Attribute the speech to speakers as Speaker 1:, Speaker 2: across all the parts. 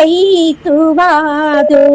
Speaker 1: மழை தூவாதோ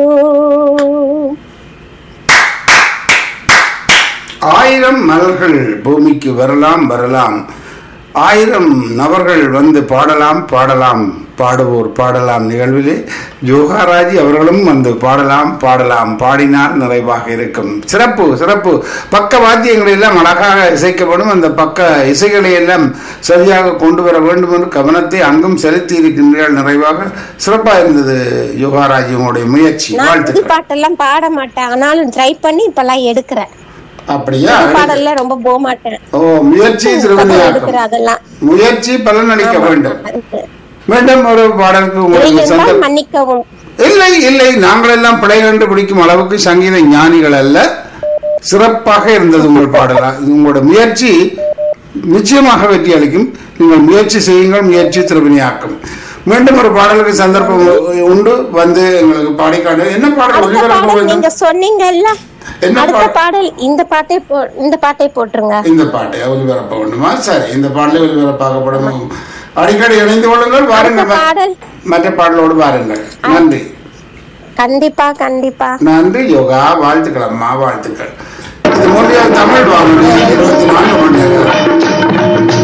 Speaker 2: ஆயிரம் மலர்கள் பூமிக்கு வரலாம் வரலாம் ஆயிரம் நபர்கள் வந்து பாடலாம் பாடலாம் பாடுவோர் பாடலாம் நிகழ்விலே ஜோகாராஜி அவர்களும் வந்து பாடலாம் பாடலாம் பாடினால் நிறைவாக இருக்கும் சிறப்பு சிறப்பு பக்க வாத்தியங்களை எல்லாம் அழகாக இசைக்கப்படும் அந்த பக்க இசைகளை எல்லாம் சரியாக கொண்டு வர வேண்டும் என்று கவனத்தை அங்கும் செலுத்தி இருக்கின்றீர்கள் நிறைவாக சிறப்பாக இருந்தது யோகாராஜி உங்களுடைய முயற்சி
Speaker 1: நான் புது
Speaker 2: வாழ்த்துக்கள்
Speaker 1: பாட்டெல்லாம் பாட மாட்டேன் ஆனாலும் ட்ரை பண்ணி இப்பெல்லாம் எடுக்கிறேன்
Speaker 2: அப்படியா
Speaker 1: புது பாடல்ல ரொம்ப போக மாட்டேன்
Speaker 2: ஓ முயற்சி
Speaker 1: இப்பதான்
Speaker 2: சிறுவனையாக்கும்
Speaker 1: எடுக்கிறேன் அதெல்லாம்
Speaker 2: முயற்சி பலனளிக்க வேண்டும் மீண்டும் ஒரு பாடலுக்கு உங்களுக்கு
Speaker 1: இருந்தால்
Speaker 2: சந்தர்ப்பம்
Speaker 1: மன்னிக்கவும்
Speaker 2: இல்லை இல்லை நாங்கள் எல்லாம் பிழை கண்டுபிடிக்கும் அளவுக்கு சங்கீத ஞானிகள் அல்ல சிறப்பாக இருந்தது உங்கள் பாடலாம் உங்களோட முயற்சி நிச்சயமாக வெற்றி அளிக்கும் நீங்கள் முயற்சி செய்யுங்கள் முயற்சி திருவினையாக்கும் மீண்டும் ஒரு பாடலுக்கு சந்தர்ப்பம் உண்டு வந்து எங்களுக்கு பாடிக்காடு என்ன பாடல்
Speaker 1: அடுத்த
Speaker 2: ஒளிபரப்ப
Speaker 1: பாடல்
Speaker 2: வேண்டும்
Speaker 1: நீங்க சொன்னீங்கல்ல
Speaker 2: என்ன
Speaker 1: அடுத்த
Speaker 2: பாடல்?
Speaker 1: பாடல் இந்த பாட்டை போ- இந்த பாட்டை போட்டுருங்க
Speaker 2: இந்த பாட்டை ஒலிபரப்ப வேண்டுமா சரி இந்த பாடலை ஒலிபரப்பாக்கப்படும் அடிக்கடி இணைந்து கொள்ளுங்கள்
Speaker 1: அடுத்த
Speaker 2: வாருங்கள்
Speaker 1: பாடல்
Speaker 2: மற்ற பாடலோடு வாருங்கள் நன்றி
Speaker 1: கண்டிப்பா கண்டிப்பா
Speaker 2: நன்றி யோகா வாழ்த்துக்கள் அம்மா வாழ்த்துக்கள் இது மொழியால் தமிழ் வானொலி இருபத்தி நான்கு மணி நேரம்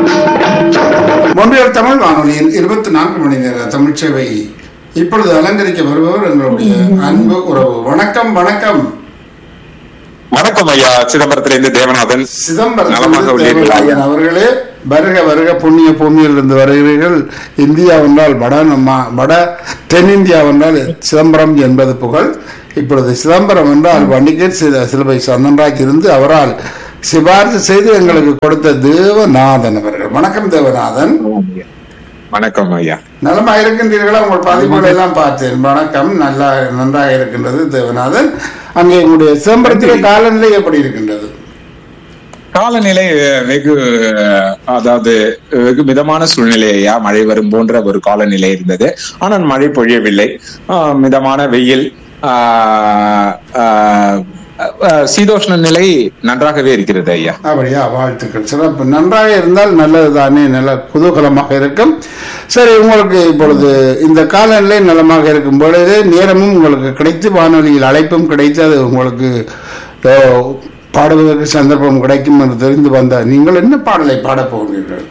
Speaker 2: மொழியால் தமிழ் வானொலியில் இருபத்தி நான்கு மணி நேர தமிழ் சேவை இப்பொழுது அலங்கரிக்க வருபவர் எங்களுடைய அன்பு உறவு வணக்கம் வணக்கம்
Speaker 3: வணக்கம் ஐயா சிதம்பரத்திலிருந்து தேவநாதன்
Speaker 2: சிதம்பரம்
Speaker 3: நலமாக உள்ளீர்களா ஐயா?
Speaker 2: அவர்களே வருக வருக புண்ணிய பூமியில் இருந்து வருகிறீர்கள் இந்தியா என்றால் வட நம்ம வட தென்னிந்தியா என்றால் சிதம்பரம் என்பது புகழ் இப்பொழுது சிதம்பரம் என்றால் வண்டிகர் சில சிலுவை சந்தன்ராஜ் இருந்து அவரால் சிபாரிசு செய்து எங்களுக்கு கொடுத்த தேவநாதன் அவர்கள் வணக்கம் தேவநாதன்
Speaker 3: வணக்கம் ஐயா
Speaker 2: நலமா இருக்கின்றீர்களா உங்கள் பதிவுகளை எல்லாம் பார்த்தேன் வணக்கம் நல்லா நன்றாக இருக்கின்றது தேவநாதன் அங்கே உங்களுடைய சிதம்பரத்திலே காலநிலை எப்படி இருக்கின்றது
Speaker 3: காலநிலை அஹ், வெகு அஹ், அதாவது வெகு மிதமான சூழ்நிலை ஐயா மழை வரும் போன்ற ஒரு காலநிலை இருந்தது ஆனால் மழை பொழியவில்லை ஆஹ், மிதமான வெயில் ஆஹ், ஆஹ், ஆஹ், சீதோஷ்ண நிலை நன்றாகவே இருக்கிறது ஐயா
Speaker 2: அப்படியா வாழ்த்துக்கள் சிறப்பு நன்றாக இருந்தால் நல்லது தானே நல்ல குதூகலமாக இருக்கும் சரி உங்களுக்கு இப்பொழுது இந்த காலநிலை நலமாக இருக்கும் பொழுது நேரமும் உங்களுக்கு கிடைத்து வானொலியில் அழைப்பும் கிடைத்து அது உங்களுக்கு ஓ, பாடுவதற்கு சந்தர்ப்பம் கிடைக்கும் என்று தெரிந்து வந்த நீங்கள் என்ன பாடலை பாடப் போகிறீர்கள்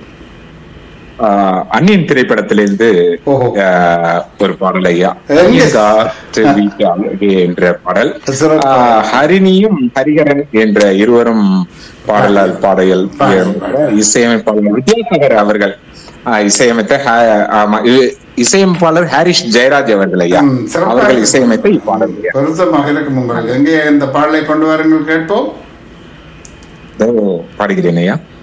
Speaker 3: ஆஹ், அந்நியன் திரைப்படத்திலிருந்து
Speaker 2: ஓஹோ.
Speaker 3: ஆஹ், ஒரு பாடல் ஐயா
Speaker 2: எங்க?
Speaker 3: எங்கா வீட்டு அழகே என்ற பாடல்
Speaker 2: சிறப்பு.
Speaker 3: ஆஹ், ஹரிணியும் ஹரிகரன் என்ற இருவரும் பாடலால் பாடல்
Speaker 2: பாடல்.
Speaker 3: இசையமைப்பாளர் வித்யாசாகர் அவர்கள் ஆஹ், இசையமைத்த ஹா- ஆமா, இ- இசையமைப்பாளர் ஹாரிஷ் ஜெயராஜ் அவர்கள் ஐயா
Speaker 2: ம், சிறப்பாக
Speaker 3: அவர்கள்
Speaker 2: இருக்கு.
Speaker 3: இசையமைத்த இப்பாடல் ஐயா
Speaker 2: பொருத்தமாக இருக்கும் உங்களுக்கு எங்கே இந்த பாடலை கொண்டு வாருங்கள் கேட்போம்
Speaker 3: இதோ பாடுகிறேன் ஐயா